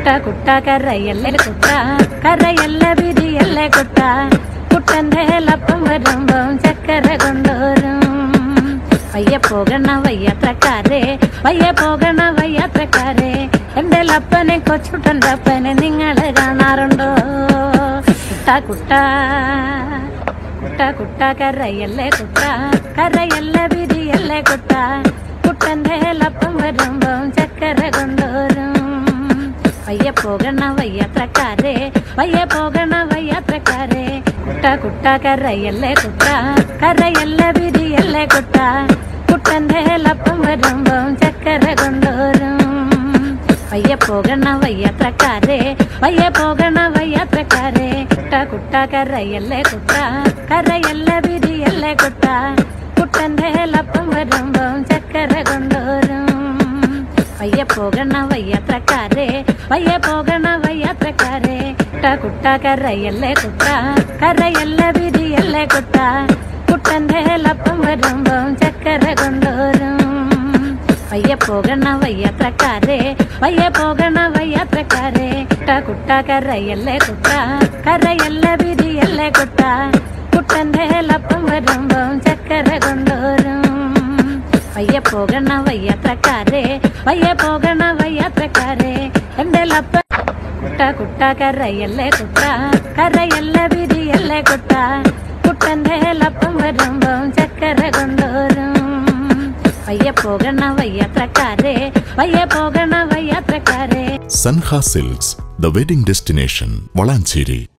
കുട്ട കുട്ട കരയല്ലേ കുട്ട കരയല്ല വിധിയല്ലേ കുട്ട കുട്ടന്റെ ലപ്പം വരുമ്പം ചക്കര കൊണ്ടുവരും വയ്യ പോകണ വയ്യാത്രക്കാരെ വയ്യ പോകണ വയ്യാത്രക്കാരെ എന്റെ ലപ്പനെ കൊച്ചുട്ടന്റെ അപ്പനെ നിങ്ങള് കാണാറുണ്ടോ കുട്ട കുട്ട കുട്ട കുട്ട കരയല്ലേ കുട്ട കരയല്ല വിധിയല്ലേ കുട്ട കുട്ടന്റെ ലപ്പം വരുമ്പം ചക്കര കൊണ്ടുവരും വയ്യ പോകണ വയ്യാത്രക്കാരെ വയ്യ പോകണ വയ്യാത്രക്കാരെ കുട്ട കുട്ട കരയല്ലേ കുട്ട കരയല്ല വിധിയല്ലേ കുട്ട കുട്ടന്റെ ലപ്പം വരുമ്പം ചക്കര കൊണ്ടുവരും വയ്യ പോകണ വയ്യാത്രക്കാരെ വയ്യ പോകണ വയ്യാത്രക്കാരെ കുട്ട കുട്ട കരയല്ലേ കുട്ട കരയല്ല വിധിയല്ലേ കുട്ട കുട്ടന്റെ ലപ്പം വരുമ്പം ചക്കര കൊണ്ടുവരും വയ്യ പോകണ വയ്യാത്രക്കാരെ വയ്യ പോകണ വയ്യാത്രക്കാരെ കുട്ട കുട്ട കരയല്ലേ കുട്ട കരയല്ല വിധിയല്ലേ കുട്ട കുട്ടന്റെ ലപ്പം വരുമ്പം ചക്കര കൊണ്ടുവരും വയ്യ പോകണ വയ്യാത്രക്കാരെ വയ്യ പോകണ വയ്യാത്രക്കാരെ കുട്ട കുട്ട കരയല്ലേ കുട്ട കരയല്ല വിധിയല്ലേ കുട്ട കുട്ടന്റെ ലപ്പം വരുമ്പം ചക്കര കൊണ്ടുവരും വയ്യ പോകണ വയ്യാത്രക്കാരെ വയ്യ പോകണ വയ്യാത്രക്കാരെ എന്റെ ലപ്പ കുട്ട കുട്ട കരയല്ലേ കുട്ട കരയല്ല വിധിയല്ലേ കുട്ട കുട്ടന്റെ ലപ്പം വരുമ്പം ചക്കര കൊണ്ടുവരും വയ്യ പോകണ വയ്യാത്രക്കാരെ വയ്യ പോകണ വയ്യാത്രക്കാരെ സൻഹ silks the wedding destination Valanchery